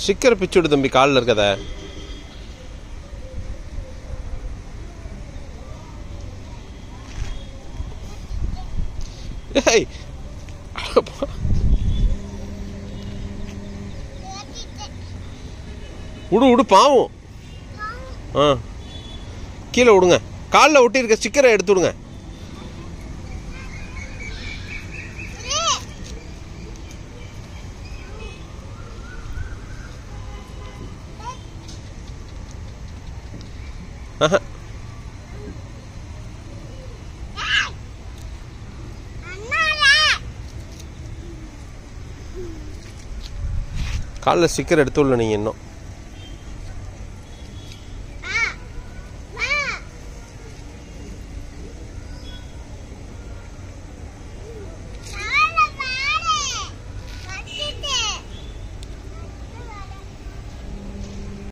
ஸ்டிக்கரை பிச்சு விடு தம்பி காலில் இருக்கத ஏய் அடப்பா. விடு விடு பாவம் ஆ கீழே விடுங்க காலில் ஒட்டியிருக்க ஸ்டிக்கரை எடுத்து விடுங்க ஆஹா காலில் ஸ்டிக்கர் எடுத்து விடல நீங்கள் இன்னும்